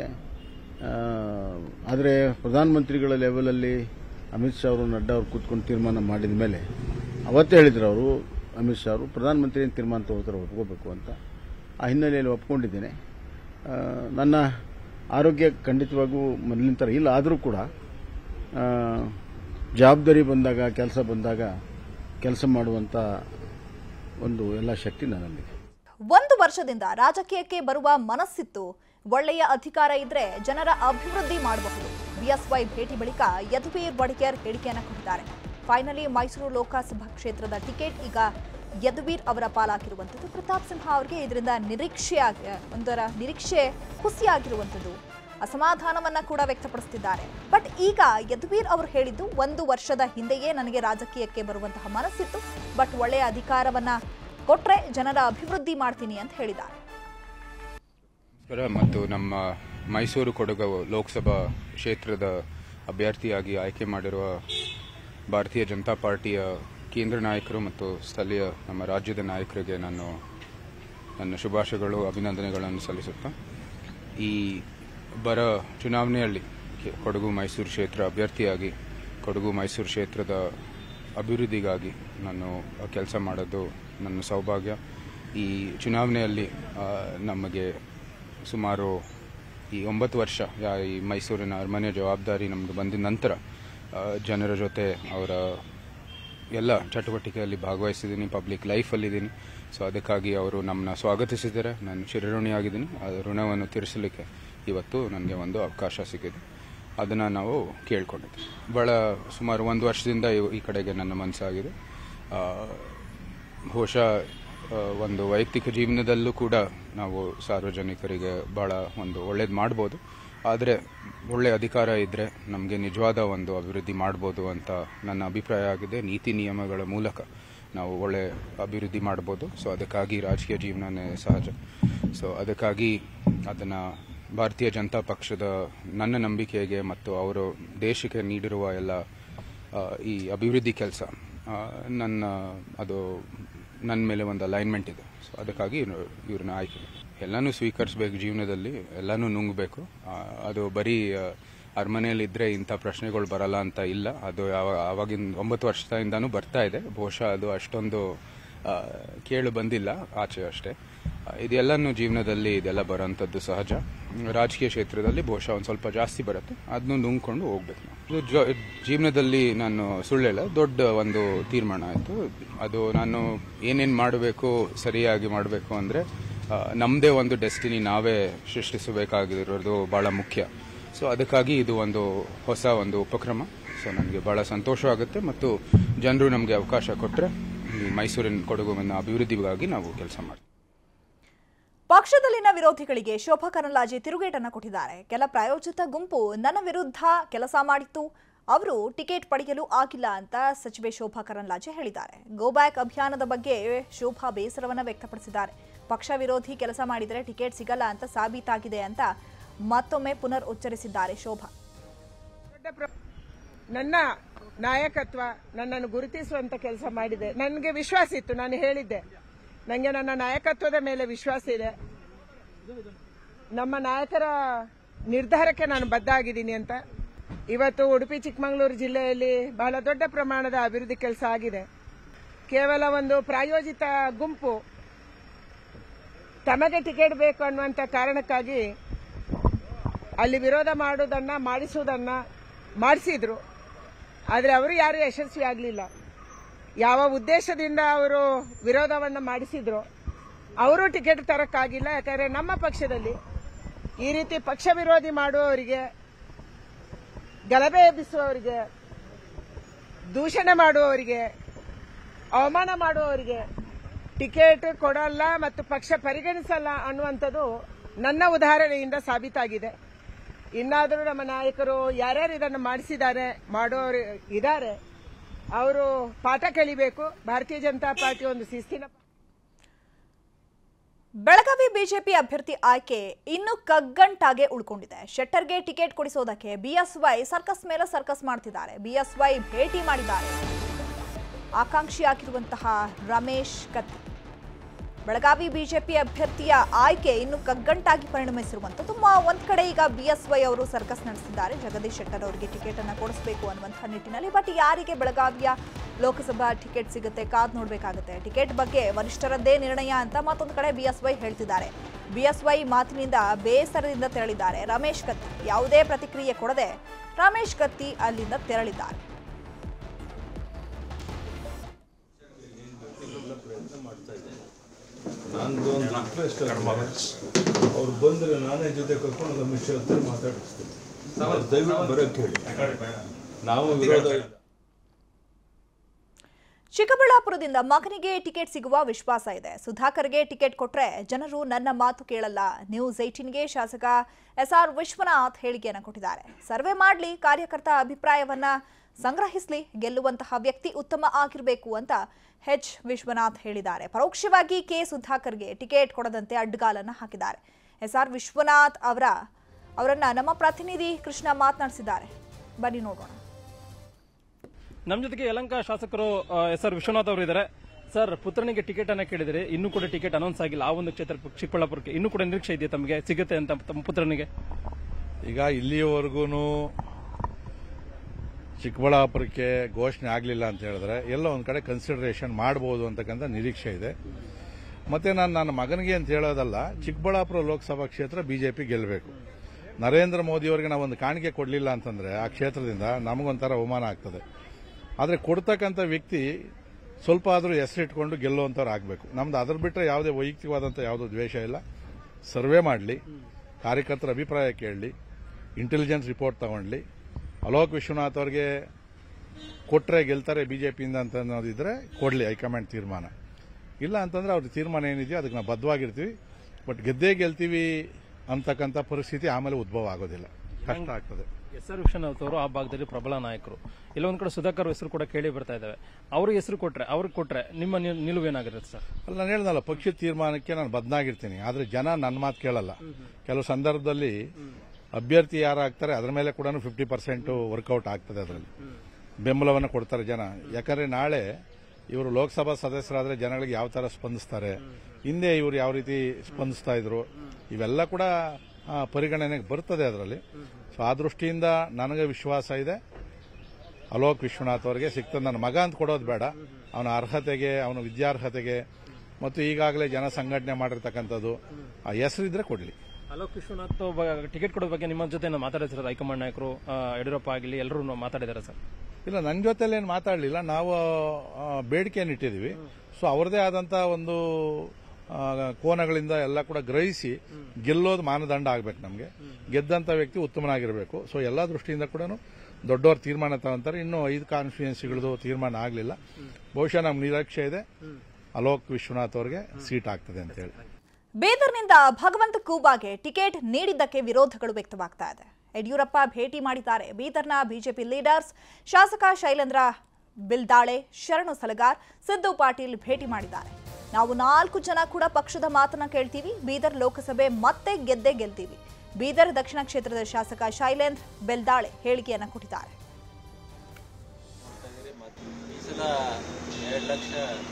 ಆದರೆ ಪ್ರಧಾನಮಂತ್ರಿಗಳ ಲೆವೆಲಲ್ಲಿ ಅಮಿತ್ ಶಾ ಅವರು ನಡ್ಡಾ ಅವರು ಕೂತ್ಕೊಂಡು ತೀರ್ಮಾನ ಮಾಡಿದ ಮೇಲೆ ಅವತ್ತೇ ಹೇಳಿದ್ರು ಅವರು ಅಮಿತ್ ಶಾ ಅವರು ಪ್ರಧಾನಮಂತ್ರಿ ಏನು ತೀರ್ಮಾನ ತಗೋತಾರೆ ಒಪ್ಕೋಬೇಕು ಅಂತ ಆ ಹಿನ್ನೆಲೆಯಲ್ಲಿ ಒಪ್ಕೊಂಡಿದ್ದೇನೆ ಆ, ನನ್ನ ಆರೋಗ್ಯ ಖಂಡಿತವಾಗೂ ಮೊದಲಿನ ಥರ ಇಲ್ಲ ಆದರೂ ಕೂಡ ಆ, ಜವಾಬ್ದಾರಿ ಬಂದಾಗ ಕೆಲಸ ಬಂದಾಗ ಕೆಲಸ ಮಾಡುವಂಥ ಒಂದು ಎಲ್ಲ ಶಕ್ತಿ ನನ್ನಲ್ಲಿದೆ ಒಂದು ವರ್ಷದಿಂದ ರಾಜಕೀಯಕ್ಕೆ ಬರುವ ಮನಸ್ಸಿತ್ತು ಒಳ್ಳೆಯ ಅಧಿಕಾರ ಇದ್ರೆ ಜನರ ಅಭಿವೃದ್ಧಿ ಮಾಡಬಹುದು ಬಿಎಸ್ವೈ ಭೇಟಿ ಬಳಿಕ ಯದುವೀರ್ ಬಡಿಗೇರ್ ಹೇಳಿಕೆಯನ್ನು ಕೊಟ್ಟಿದ್ದಾರೆ ಫೈನಲಿ ಮೈಸೂರು ಲೋಕಸಭಾ ಕ್ಷೇತ್ರದ ಟಿಕೆಟ್ ಈಗ ಯದುವೀರ್ ಅವರ ಪಾಲಾಗಿರುವಂಥದ್ದು ಪ್ರತಾಪ್ ಸಿಂಹ ಅವರಿಗೆ ಇದರಿಂದ ನಿರೀಕ್ಷೆ ಆಗಿ ಒಂದರ ನಿರೀಕ್ಷೆ ಹುಸಿಯಾಗಿರುವಂಥದ್ದು ಅಸಮಾಧಾನವನ್ನ ಕೂಡ ವ್ಯಕ್ತಪಡಿಸುತ್ತಿದ್ದಾರೆ ಬಟ್ ಈಗ ಯದುವೀರ್ ಅವರು ಹೇಳಿದ್ದು ಒಂದು ವರ್ಷದ ಹಿಂದೆಯೇ ನನಗೆ ರಾಜಕೀಯಕ್ಕೆ ಬರುವಂತಹ ಮನಸ್ಸಿತ್ತು ಬಟ್ ಒಳ್ಳೆಯ ಅಧಿಕಾರವನ್ನ ಕೊಟ್ರೆ ಜನರ ಅಭಿವೃದ್ಧಿ ಮಾಡ್ತೀನಿ ಅಂತ ಹೇಳಿದ್ದಾರೆ ನಮಸ್ಕಾರ ಮತ್ತು ನಮ್ಮ ಮೈಸೂರು ಕೊಡಗು ಲೋಕಸಭಾ ಕ್ಷೇತ್ರದ ಅಭ್ಯರ್ಥಿಯಾಗಿ ಆಯ್ಕೆ ಮಾಡಿರುವ ಭಾರತೀಯ ಜನತಾ ಪಾರ್ಟಿಯ ಕೇಂದ್ರ ನಾಯಕರು ಮತ್ತು ಸ್ಥಳೀಯ ನಮ್ಮ ರಾಜ್ಯದ ನಾಯಕರಿಗೆ ನಾನು ನನ್ನ ಶುಭಾಶಯಗಳು ಅಭಿನಂದನೆಗಳನ್ನು ಸಲ್ಲಿಸುತ್ತಾ ಈ ಬರ ಚುನಾವಣೆಯಲ್ಲಿ ಕೆ- ಕೊಡಗು ಮೈಸೂರು ಕ್ಷೇತ್ರ ಅಭ್ಯರ್ಥಿಯಾಗಿ ಕೊಡಗು ಮೈಸೂರು ಕ್ಷೇತ್ರದ ಅಭಿವೃದ್ಧಿಗಾಗಿ ನಾನು ಕೆಲಸ ಮಾಡೋದು ನನ್ನ ಸೌಭಾಗ್ಯ ಈ ಚುನಾವಣೆಯಲ್ಲಿ ಆ, ನಮಗೆ ಸುಮಾರು ಈ ಒಂಬತ್ತು ವರ್ಷ ಯಾ- ಈ ಮೈಸೂರಿನ ಅರಮನೆ ಜವಾಬ್ದಾರಿ ನಮ್ಮದು ಬಂದ ನಂತರ ಆ, ಜನರ ಜೊತೆ ಅವರ ಎಲ್ಲ ಚಟುವಟಿಕೆಯಲ್ಲಿ ಭಾಗವಹಿಸಿದ್ದೀನಿ ಪಬ್ಲಿಕ್ ಲೈಫಲ್ಲಿದ್ದೀನಿ ಸೊ ಅದಕ್ಕಾಗಿ ಅವರು ನಮ್ಮನ್ನ ಸ್ವಾಗತಿಸಿದ್ದಾರೆ ನಾನು ಚಿರಋಣಿಯಾಗಿದ್ದೀನಿ ಆ ಋಣವನ್ನು ತೀರಿಸಲಿಕ್ಕೆ ಇವತ್ತು ನನಗೆ ಒಂದು ಅವಕಾಶ ಸಿಕ್ಕಿದೆ ಅದನ್ನು ನಾವು ಕೇಳ್ಕೊಂಡಿದ್ವಿ ಭಾಳ ಸುಮಾರು ಒಂದು ವರ್ಷದಿಂದ ಇವ್- ಈ ಕಡೆಗೆ ನನ್ನ ಮನಸ್ಸಾಗಿದೆ ಆ, ಬಹುಶಃ ಆ, ಒಂದು ವೈಯಕ್ತಿಕ ಜೀವನದಲ್ಲೂ ಕೂಡ ನಾವು ಸಾರ್ವಜನಿಕರಿಗೆ ಭಾಳ ಒಂದು ಒಳ್ಳೇದು ಮಾಡ್ಬೋದು ಆದರೆ ಒಳ್ಳೆ ಅಧಿಕಾರ ಇದ್ದರೆ ನಮಗೆ ನಿಜವಾದ ಒಂದು ಅಭಿವೃದ್ಧಿ ಮಾಡ್ಬೋದು ಅಂತ ನನ್ನ ಅಭಿಪ್ರಾಯ ಆಗಿದೆ ನೀತಿ ನಿಯಮಗಳ ಮೂಲಕ ನಾವು ಒಳ್ಳೆ ಅಭಿವೃದ್ಧಿ ಮಾಡ್ಬೋದು ಸೊ ಅದಕ್ಕಾಗಿ ರಾಜಕೀಯ ಜೀವನನೇ ಸಹಜ ಸೊ ಅದಕ್ಕಾಗಿ ಅದನ್ನು ಭಾರತೀಯ ಜನತಾ ಪಕ್ಷದ ನನ್ನ ನಂಬಿಕೆಗೆ ಮತ್ತು ಅವರು ದೇಶಕ್ಕೆ ನೀಡಿರುವ ಎಲ್ಲ ಆ, ಈ ಅಭಿವೃದ್ಧಿ ಕೆಲಸ ನನ್ನ ಅದು ನನ್ನ ಮೇಲೆ ಒಂದು ಅಲೈನ್ಮೆಂಟ್ ಇದೆ ಸೊ ಅದಕ್ಕಾಗಿ ಇವ್ರು- ಇವ್ರನ್ನ ಆಯ್ಕೆ ಎಲ್ಲನೂ ಸ್ವೀಕರಿಸಬೇಕು ಜೀವನದಲ್ಲಿ ಎಲ್ಲನೂ ನುಂಗಬೇಕು ಅದು ಬರೀ ಆ, ಅರಮನೆಯಲ್ಲಿದ್ದರೆ ಇಂಥ ಪ್ರಶ್ನೆಗಳು ಬರಲ್ಲ ಅಂತ ಇಲ್ಲ ಅದು ಯಾವ ಆವಾಗಿನ ಒಂಬತ್ತು ವರ್ಷದಿಂದನೂ ಬರ್ತಾ ಇದೆ ಬಹುಶಃ ಅದು ಅಷ್ಟೊಂದು ಆ, ಕೇಳು ಬಂದಿಲ್ಲ ಆಚೆ ಅಷ್ಟೇ ಆ, ಇದೆಲ್ಲನೂ ಜೀವನದಲ್ಲಿ ಇದೆಲ್ಲ ಬರೋಂಥದ್ದು ಸಹಜ ರಾಜಕೀಯ ಕ್ಷೇತ್ರದಲ್ಲಿ ಬಹುಶಃ ಒಂದು ಸ್ವಲ್ಪ ಜಾಸ್ತಿ ಬರುತ್ತೆ ಅದನ್ನು ನುಂಗ್ಕೊಂಡು ಹೋಗ್ಬೇಕು ನಾವು ಇದು ಜ- ಜೀವನದಲ್ಲಿ ನಾನು ಸುಳ್ಳೆಲ್ಲ ದೊಡ್ಡ ಒಂದು ತೀರ್ಮಾನ ಆಯಿತು ಅದು ನಾನು ಏನೇನು ಮಾಡಬೇಕು ಸರಿಯಾಗಿ ಮಾಡಬೇಕು ಅಂದರೆ ನಮ್ಮದೇ ಒಂದು ಡೆಸ್ಟಿನಿ ನಾವೇ ಸೃಷ್ಟಿಸಬೇಕಾಗಿರೋದು ಭಾಳ ಮುಖ್ಯ ಸೊ ಅದಕ್ಕಾಗಿ ಇದು ಒಂದು ಹೊಸ ಒಂದು ಉಪಕ್ರಮ ಸೊ ನನಗೆ ಭಾಳ ಸಂತೋಷ ಆಗುತ್ತೆ ಮತ್ತು ಜನರು ನಮಗೆ ಅವಕಾಶ ಕೊಟ್ಟರೆ ಈ ಮೈಸೂರಿನ ಕೊಡಗುವಿನ ಅಭಿವೃದ್ಧಿಗಾಗಿ ನಾವು ಕೆಲಸ ಮಾಡ್ತೀವಿ ಪಕ್ಷದಲ್ಲಿನ ವಿರೋಧಿಗಳಿಗೆ ಶೋಭಾ ಕರಂದ್ಲಾಜೆ ತಿರುಗೇಟನ್ನ ಕೊಟ್ಟಿದ್ದಾರೆ ಕೆಲ ಪ್ರಾಯೋಜಿತ ಗುಂಪು ನನ್ನ ವಿರುದ್ಧ ಕೆಲಸ ಮಾಡಿತ್ತು ಅವರು ಟಿಕೆಟ್ ಪಡೆಯಲು ಆಗಿಲ್ಲ ಅಂತ ಸಚಿವೆ ಶೋಭಾ ಕರಂದ್ಲಾಜೆ ಹೇಳಿದ್ದಾರೆ ಗೋ ಬ್ಯಾಕ್ ಅಭಿಯಾನದ ಬಗ್ಗೆ ಶೋಭಾ ಬೇಸರವನ್ನ ವ್ಯಕ್ತಪಡಿಸಿದ್ದಾರೆ ಪಕ್ಷ ವಿರೋಧಿ ಕೆಲಸ ಮಾಡಿದರೆ ಟಿಕೆಟ್ ಸಿಗಲ್ಲ ಅಂತ ಸಾಬೀತಾಗಿದೆ ಅಂತ ಮತ್ತೊಮ್ಮೆ ಪುನರ್ ಉಚ್ಚರಿಸಿದ್ದಾರೆ ಶೋಭಾ ದೊಡ್ಡ ಪ್ರ- ನನ್ನ ನಾಯಕತ್ವ ನನ್ನನ್ನು ಗುರುತಿಸುವಂತ ಕೆಲಸ ಮಾಡಿದೆ ನನಗೆ ವಿಶ್ವಾಸ ಇತ್ತು ನಾನು ಹೇಳಿದ್ದೆ ನನಗೆ ನನ್ನ ನಾಯಕತ್ವದ ಮೇಲೆ ವಿಶ್ವಾಸ ಇದೆ ನಮ್ಮ ನಾಯಕರ ನಿರ್ಧಾರಕ್ಕೆ ನಾನು ಬದ್ಧ ಆಗಿದ್ದೀನಿ ಅಂತ ಇವತ್ತು ಉಡುಪಿ ಚಿಕ್ಕಮಗಳೂರು ಜಿಲ್ಲೆಯಲ್ಲಿ ಬಹಳ ದೊಡ್ಡ ಪ್ರಮಾಣದ ಅಭಿವೃದ್ಧಿ ಕೆಲಸ ಆಗಿದೆ ಕೇವಲ ಒಂದು ಪ್ರಾಯೋಜಿತ ಗುಂಪು ತಮಗೆ ಟಿಕೆಟ್ ಬೇಕು ಅನ್ನುವಂಥ ಕಾರಣಕ್ಕಾಗಿ ಅಲ್ಲಿ ವಿರೋಧ ಮಾಡುವುದನ್ನ ಮಾಡಿಸುವುದನ್ನ ಮಾಡಿಸಿದ್ರು ಆದರೆ ಅವರು ಯಾರು ಯಶಸ್ವಿ ಆಗಲಿಲ್ಲ ಯಾವ ಉದ್ದೇಶದಿಂದ ಅವರು ವಿರೋಧವನ್ನ ಮಾಡಿಸಿದ್ರು ಅವರು ಟಿಕೆಟ್ ತರಕ್ಕಾಗಿಲ್ಲ ಯಾಕಂದ್ರೆ ನಮ್ಮ ಪಕ್ಷದಲ್ಲಿ ಈ ರೀತಿ ಪಕ್ಷ ವಿರೋಧಿ ಮಾಡುವವರಿಗೆ ಗಲಭೆ ಎಬ್ಬಿಸುವವರಿಗೆ ದೂಷಣೆ ಮಾಡುವವರಿಗೆ ಅವಮಾನ ಮಾಡುವವರಿಗೆ ಟಿಕೆಟ್ ಕೊಡಲ್ಲ ಮತ್ತು ಪಕ್ಷ ಪರಿಗಣಿಸಲ್ಲ ಅನ್ನುವಂಥದ್ದು ನನ್ನ ಉದಾಹರಣೆಯಿಂದ ಸಾಬೀತಾಗಿದೆ ಇನ್ನಾದರೂ ನಮ್ಮ ನಾಯಕರು ಯಾರ್ಯಾರು ಇದನ್ನು ಮಾಡಿಸಿದ್ದಾರೆ ಮಾಡೋರು ಇದ್ದಾರೆ ಅವರು ಪಾಠ ಕಲಿಬೇಕು ಭಾರತೀಯ ಜನತಾ ಪಾರ್ಟಿ ಒಂದು ಶಿಸ್ತಿನ ಬೆಳಗಾವಿ ಬಿಜೆಪಿ ಅಭ್ಯರ್ಥಿ ಆಯ್ಕೆ ಇನ್ನು ಕಗ್ಗಂಟಾಗೆ ಉಳ್ಕೊಂಡಿದೆ ಶೆಟ್ಟರ್ಗೆ ಟಿಕೆಟ್ ಕೊಡಿಸೋದಕ್ಕೆ ಬಿಎಸ್ವೈ ಸರ್ಕಸ್ ಮೇಲೆ ಸರ್ಕಸ್ ಮಾಡ್ತಿದ್ದಾರೆ ಬಿಎಸ್ವೈ ಭೇಟಿ ಮಾಡಿದ್ದಾರೆ ಆಕಾಂಕ್ಷಿಯಾಗಿರುವಂತಹ ರಮೇಶ್ ಕತ್ತಿ ಬೆಳಗಾವಿ ಬಿಜೆಪಿ ಅಭ್ಯರ್ಥಿಯ ಆಯ್ಕೆ ಇನ್ನು ಕಗ್ಗಂಟಾಗಿ ಪರಿಣಮಿಸಿರುವಂಥದ್ದು ಮ- ಒಂದ್ ಕಡೆ ಈಗ ಬಿಎಸ್ವೈ ಅವರು ಸರ್ಕಸ್ ನಡೆಸಿದ್ದಾರೆ ಜಗದೀಶ್ ಶೆಟ್ಟರ್ ಅವರಿಗೆ ಟಿಕೆಟ್ ಅನ್ನ ಕೊಡಿಸಬೇಕು ಅನ್ನುವಂತಹ ನಿಟ್ಟಿನಲ್ಲಿ ಬಟ್ ಯಾರಿಗೆ ಬೆಳಗಾವಿಯ ಲೋಕಸಭಾ ಟಿಕೆಟ್ ಸಿಗುತ್ತೆ ಕಾದ್ ನೋಡ್ಬೇಕಾಗುತ್ತೆ ಟಿಕೆಟ್ ಬಗ್ಗೆ ವರಿಷ್ಠರದ್ದೇ ನಿರ್ಣಯ ಅಂತ ಮತ್ತೊಂದು ಕಡೆ ಬಿಎಸ್ವೈ ಹೇಳ್ತಿದ್ದಾರೆ ಬಿಎಸ್ವೈ ಮಾತಿನಿಂದ ಬೇಸರದಿಂದ ತೆರಳಿದ್ದಾರೆ ರಮೇಶ್ ಕತ್ತಿ ಯಾವುದೇ ಪ್ರತಿಕ್ರಿಯೆ ಕೊಡದೆ ರಮೇಶ್ ಕತ್ತಿ ಅಲ್ಲಿಂದ ತೆರಳಿದ್ದಾರೆ ನಂದು ಒಂದು ರಿಕ್ವೆಸ್ಟ್ ಅವ್ರು ಬಂದರೆ ನಾನೇ ಜೊತೆ ಕರ್ಕೊಂಡು ನಮ್ಮ ವಿಷಯ ಹತ್ರ ಮಾತಾಡಿಸ್ತೀನಿ ಅವ್ರು ದಯವಿಟ್ಟು ಬರೋಕ್ಕೆ ಹೇಳಿ ನಾವು ವಿರೋಧ ಇಲ್ಲ ಚಿಕ್ಕಬಳ್ಳಾಪುರದಿಂದ ಮಗನಿಗೆ ಟಿಕೆಟ್ ಸಿಗುವ ವಿಶ್ವಾಸ ಇದೆ ಸುಧಾಕರ್ಗೆ ಟಿಕೆಟ್ ಕೊಟ್ರೆ ಜನರು ನನ್ನ ಮಾತು ಕೇಳಲ್ಲ ನ್ಯೂಸ್ ಏಟೀನ್ಗೆ ಶಾಸಕ ಎಸ್ಆರ್ ವಿಶ್ವನಾಥ್ ಹೇಳಿಕೆಯನ್ನು ಕೊಟ್ಟಿದ್ದಾರೆ ಸರ್ವೆ ಮಾಡಲಿ ಕಾರ್ಯಕರ್ತ ಅಭಿಪ್ರಾಯವನ್ನ ಸಂಗ್ರಹಿಸಲಿ ಗೆಲ್ಲುವಂತಹ ವ್ಯಕ್ತಿ ಉತ್ತಮ ಆಗಿರಬೇಕು ಅಂತ ಎಚ್ ವಿಶ್ವನಾಥ್ ಹೇಳಿದ್ದಾರೆ ಪರೋಕ್ಷವಾಗಿ ಕೆ ಸುಧಾಕರ್ಗೆ ಟಿಕೆಟ್ ಕೊಡದಂತೆ ಅಡ್ಡಗಾಲನ್ನ ಹಾಕಿದ್ದಾರೆ ಎಸ್ ಆರ್ ವಿಶ್ವನಾಥ್ ಅವರ ಅವರನ್ನ ನಮ್ಮ ಪ್ರತಿನಿಧಿ ಕೃಷ್ಣ ಮಾತನಾಡಿಸಿದ್ದಾರೆ ಬನ್ನಿ ನೋಡೋಣ ನಮ್ಮ ಜೊತೆಗೆ ಯಲಂಕ ಶಾಸಕರು ಎಸ್ ಆರ್ ವಿಶ್ವನಾಥ್ ಅವರು ಇದ್ದಾರೆ ಸರ್ ಪುತ್ರನಿಗೆ ಟಿಕೆಟ್ ಅನ್ನ ಕೇಳಿದರೆ ಇನ್ನೂ ಕೂಡ ಟಿಕೆಟ್ ಅನೌನ್ಸ್ ಆಗಿಲ್ಲ ಆ ಒಂದು ಕ್ಷೇತ್ರ ಚಿಕ್ಕಬಳ್ಳಾಪುರಕ್ಕೆ ಇನ್ನೂ ಕೂಡ ನಿರೀಕ್ಷೆ ಇದೆಯಾ ತಮಗೆ ಸಿಗುತ್ತೆ ಅಂತ ತಮ್ಮ ಪುತ್ರನಿಗೆ ಈಗ ಇಲ್ಲಿಯವರೆಗೂ ಚಿಕ್ಕಬಳ್ಳಾಪುರಕ್ಕೆ ಘೋಷಣೆ ಆಗಲಿಲ್ಲ ಅಂತ ಹೇಳಿದ್ರೆ ಎಲ್ಲೋ ಒಂದು ಕಡೆ ಕನ್ಸಿಡರೇಷನ್ ಮಾಡ್ಬೋದು ಅಂತಕ್ಕಂಥ ನಿರೀಕ್ಷೆ ಇದೆ ಮತ್ತೆ ನಾನು ನನ್ನ ಮಗನಿಗೆ ಅಂತ ಹೇಳೋದಲ್ಲ ಚಿಕ್ಕಬಳ್ಳಾಪುರ ಲೋಕಸಭಾ ಕ್ಷೇತ್ರ ಬಿಜೆಪಿ ಗೆಲ್ಲಬೇಕು ನರೇಂದ್ರ ಮೋದಿಯವರಿಗೆ ನಾವು ಒಂದು ಕಾಣಿಕೆ ಕೊಡಲಿಲ್ಲ ಅಂತಂದ್ರೆ ಆ ಕ್ಷೇತ್ರದಿಂದ ನಮಗೊಂಥರ ಅವಮಾನ ಆಗ್ತದೆ ಆದರೆ ಕೊಡ್ತಕ್ಕಂಥ ವ್ಯಕ್ತಿ ಸ್ವಲ್ಪ ಆದರೂ ಹೆಸರಿಟ್ಕೊಂಡು ಗೆಲ್ಲುವಂಥವ್ರು ಆಗಬೇಕು ನಮ್ದು ಅದ್ರ ಬಿಟ್ಟರೆ ಯಾವುದೇ ವೈಯಕ್ತಿಕವಾದಂಥ ಯಾವುದೋ ದ್ವೇಷ ಇಲ್ಲ ಸರ್ವೆ ಮಾಡಲಿ ಕಾರ್ಯಕರ್ತರ ಅಭಿಪ್ರಾಯ ಕೇಳಲಿ ಇಂಟೆಲಿಜೆನ್ಸ್ ರಿಪೋರ್ಟ್ ತಗೊಂಡ್ಲಿ ಅಲೋಕ್ ವಿಶ್ವನಾಥ್ ಅವ್ರಿಗೆ ಕೊಟ್ಟರೆ ಗೆಲ್ತಾರೆ ಬಿಜೆಪಿಯಿಂದ ಅಂತ ಅನ್ನೋದಿದ್ರೆ ಕೊಡಲಿ ಹೈಕಮಾಂಡ್ ತೀರ್ಮಾನ ಇಲ್ಲ ಅಂತಂದ್ರೆ ಅವ್ರ ತೀರ್ಮಾನ ಏನಿದೆಯೋ ಅದಕ್ಕೆ ನಾವು ಬದ್ಧವಾಗಿರ್ತೀವಿ ಬಟ್ ಗೆದ್ದೇ ಗೆಲ್ತೀವಿ ಅಂತಕ್ಕಂಥ ಪರಿಸ್ಥಿತಿ ಆಮೇಲೆ ಉದ್ಭವ ಆಗೋದಿಲ್ಲ ಕಷ್ಟ ಆಗ್ತದೆ ಎಸ್ ಆರ್ ವಿಶ್ವನಾಥ್ ಅವರು ಆ ಭಾಗದಲ್ಲಿ ಪ್ರಬಲ ನಾಯಕರು ಇಲ್ಲೊಂದ್ ಕಡೆ ಸುಧಾಕರ್ ಹೆಸರು ಕೂಡ ಕೇಳಿ ಬರ್ತಾ ಇದ್ದಾವೆ ಅವ್ರಿಗೆ ಹೆಸರು ಕೊಟ್ರೆ ಅವ್ರಿಗೆ ಕೊಟ್ರೆ ನಿಮ್ಮ ನಿಲ್- ನಿಲುವು ಏನಾಗಿರುತ್ತೆ ಸರ್ ಅಲ್ಲ ನಾನು ಹೇಳ್ದಲ್ಲ ಪಕ್ಷದ ತೀರ್ಮಾನಕ್ಕೆ ನಾನು ಬದ್ನಾಗಿರ್ತೀನಿ ಆದರೆ ಜನ ನನ್ನ ಮಾತು ಕೇಳಲ್ಲ ಕೆಲವು ಸಂದರ್ಭದಲ್ಲಿ ಅಭ್ಯರ್ಥಿ ಯಾರು ಆಗ್ತಾರೆ ಅದರ ಮೇಲೆ ಕೂಡ ಫಿಫ್ಟಿ ಪರ್ಸೆಂಟ್ ವರ್ಕೌಟ್ ಆಗ್ತದೆ ಅದರಲ್ಲಿ ಬೆಂಬಲವನ್ನು ಕೊಡ್ತಾರೆ ಜನ ಯಾಕಂದ್ರೆ ನಾಳೆ ಇವರು ಲೋಕಸಭಾ ಸದಸ್ಯರಾದ್ರೆ ಜನಗಳಿಗೆ ಯಾವ ತರ ಸ್ಪಂದಿಸ್ತಾರೆ ಹಿಂದೆ ಇವರು ಯಾವ ರೀತಿ ಸ್ಪಂದಿಸ್ತಾ ಇದ್ರು ಇವೆಲ್ಲ ಕೂಡ ಆ, ಪರಿಗಣನೆಗೆ ಬರ್ತದೆ ಅದರಲ್ಲಿ ಸೊ ಆ ದೃಷ್ಟಿಯಿಂದ ನನಗೆ ವಿಶ್ವಾಸ ಇದೆ ಅಲೋಕ್ ವಿಶ್ವನಾಥ್ ಅವರಿಗೆ ಸಿಗ್ತದೆ ನನ್ನ ಮಗ ಅಂತ ಕೊಡೋದು ಬೇಡ ಅವನ ಅರ್ಹತೆಗೆ ಅವನ ವಿದ್ಯಾರ್ಹತೆಗೆ ಮತ್ತು ಈಗಾಗಲೇ ಜನ ಸಂಘಟನೆ ಮಾಡಿರ್ತಕ್ಕಂಥದ್ದು ಆ ಹೆಸರಿದ್ರೆ ಕೊಡಲಿ ಅಲೋಕ್ ವಿಶ್ವನಾಥ್ ಟಿಕೆಟ್ ಕೊಡೋ ಬಗ್ಗೆ ನಿಮ್ಮ ಜೊತೆ ನಾವು ಮಾತಾಡಿಸಿರೋದು ಹೈಕಮಾಂಡ್ ನಾಯಕರು ಆ, ಯಡಿಯೂರಪ್ಪ ಆಗಲಿ ಎಲ್ಲರೂ ಮಾತಾಡಿದ್ದಾರೆ ಸರ್ ಇಲ್ಲ ನನ್ನ ಜೊತೆಲಿ ಏನು ಮಾತಾಡಲಿಲ್ಲ ನಾವು ಆ, ಬೇಡಿಕೆಯನ್ನು ಇಟ್ಟಿದ್ದೀವಿ ಸೊ ಅವ್ರದೇ ಆದಂತ ಒಂದು ಆ, ಕೋನಗಳಿಂದ ಎಲ್ಲ ಕೂಡ ಗ್ರಹಿಸಿ ಗೆಲ್ಲೋದು ಮಾನದಂಡ ಆಗ್ಬೇಕು ನಮಗೆ ಗೆದ್ದಂತ ವ್ಯಕ್ತಿ ಉತ್ತಮನಾಗಿರಬೇಕು ಸೊ ಎಲ್ಲ ದೃಷ್ಟಿಯಿಂದ ಕೂಡ ದೊಡ್ಡವ್ರ ತೀರ್ಮಾನ ತಗೊಂತಾರೆ ಇನ್ನೂ ಐದು ಕಾನ್ಸ್ಟಿಟ್ಯೂನ್ಸಿಗಳದು ತೀರ್ಮಾನ ಆಗಲಿಲ್ಲ ಬಹುಶಃ ನಮ್ಗೆ ನಿರೀಕ್ಷೆ ಇದೆ ಅಲೋಕ್ ವಿಶ್ವನಾಥ್ ಅವರಿಗೆ ಸೀಟ್ ಆಗ್ತದೆ ಅಂತ ಹೇಳಿ ಬೀದರ್ನಿಂದ ಭಗವಂತ ಖೂಬಾಗೆ ಟಿಕೆಟ್ ನೀಡಿದ್ದಕ್ಕೆ ವಿರೋಧಗಳು ವ್ಯಕ್ತವಾಗ್ತಾ ಇದೆ ಯಡಿಯೂರಪ್ಪ ಭೇಟಿ ಮಾಡಿದ್ದಾರೆ ಬೀದರ್ನ ಬಿಜೆಪಿ ಲೀಡರ್ಸ್ ಶಾಸಕ ಶೈಲೇಂದ್ರ ಬಿಲ್ದಾಳೆ ಶರಣು ಸಲಗಾರ್ ಸಿದ್ದು ಪಾಟೀಲ್ ಭೇಟಿ ಮಾಡಿದ್ದಾರೆ ನಾವು ನಾಲ್ಕು ಜನ ಕೂಡ ಪಕ್ಷದ ಮಾತನ್ನ ಕೇಳ್ತೀವಿ ಬೀದರ್ ಲೋಕಸಭೆ ಮತ್ತೆ ಗೆದ್ದೇ ಗೆಲ್ತೀವಿ ಬೀದರ್ ದಕ್ಷಿಣ ಕ್ಷೇತ್ರದ ಶಾಸಕ ಶೈಲೇಂದ್ರ ಬೆಲ್ದಾಳೆ ಹೇಳಿಕೆಯನ್ನ ಕೊಟ್ಟಿದ್ದಾರೆ ಈ ಸಲ ಎರಡು ಲಕ್ಷ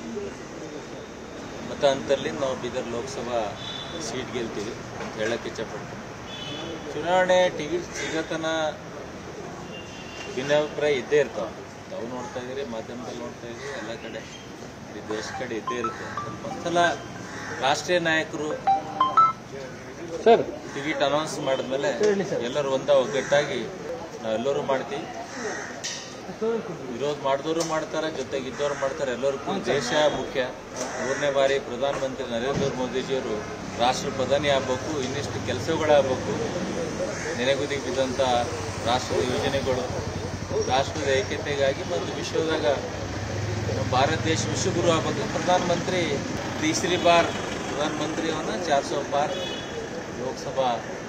ಮತ ಅಂತರ್ಲಿಂದ ನಾವು ಬೀದರ್ ಲೋಕಸಭಾ ಸೀಟ್ ಗೆಲ್ತೀವಿ ಅಂತ ಹೇಳಕ್ಕೆ ಇಚ್ಛಪಡ್ತೀನಿ ಚುನಾವಣೆ ಟಿಕೆಟ್ ಸಿಗತನ ಭಿನ್ನಾಭಿಪ್ರಾಯ ಇದ್ದೇ ಇರ್ತಾವ ತಾವು ನೋಡ್ತಾ ಇದ್ದೀರಿ ಮಾಧ್ಯಮದಲ್ಲಿ ನೋಡ್ತಾ ಇದ್ದೀರಿ ಎಲ್ಲ ಕಡೆ ಇಡೀ ದೇಶ ಕಡೆ ಇದ್ದೇ ಇರುತ್ತೆ ಒಂದ್ಸಲ ರಾಷ್ಟ್ರೀಯ ನಾಯಕರು ಸರ್ ಟಿಕೆಟ್ ಅನೌನ್ಸ್ ಮಾಡಿದ್ಮೇಲೆ ಎಲ್ಲರೂ ಒಂದ ಒಗ್ಗಟ್ಟಾಗಿ ನಾವೆಲ್ಲರೂ ಮಾಡ್ತೀವಿ ವಿರೋಧ ಮಾಡಿದವರು ಮಾಡ್ತಾರೆ ಜೊತೆಗೆ ಇದ್ದವ್ರು ಮಾಡ್ತಾರೆ ಎಲ್ಲರಿಗೂ ದೇಶ ಮುಖ್ಯ ಮೂರನೇ ಬಾರಿ ಪ್ರಧಾನಮಂತ್ರಿ ನರೇಂದ್ರ ಮೋದಿಜಿಯವರು ರಾಷ್ಟ್ರ ಪ್ರಧಾನಿ ಆಗಬೇಕು ಇನ್ನಿಷ್ಟು ಕೆಲಸಗಳಾಗಬೇಕು ನೆನೆಗುದಿಗೆ ಬಿದ್ದಂಥ ರಾಷ್ಟ್ರದ ಯೋಜನೆಗಳು ರಾಷ್ಟ್ರದ ಏಕತೆಗಾಗಿ ಮತ್ತು ವಿಶ್ವದಾಗ ನಮ್ಮ ಭಾರತ ದೇಶ ವಿಶ್ವಗುರು ಆಗಬೇಕು ಪ್ರಧಾನಮಂತ್ರಿ ತೀಸರಿ ಬಾರ್ ಪ್ರಧಾನಮಂತ್ರಿ ಅವನ್ನ ಚಾರ್ ಸौ ಪಾರ್ ಲೋಕಸಭಾ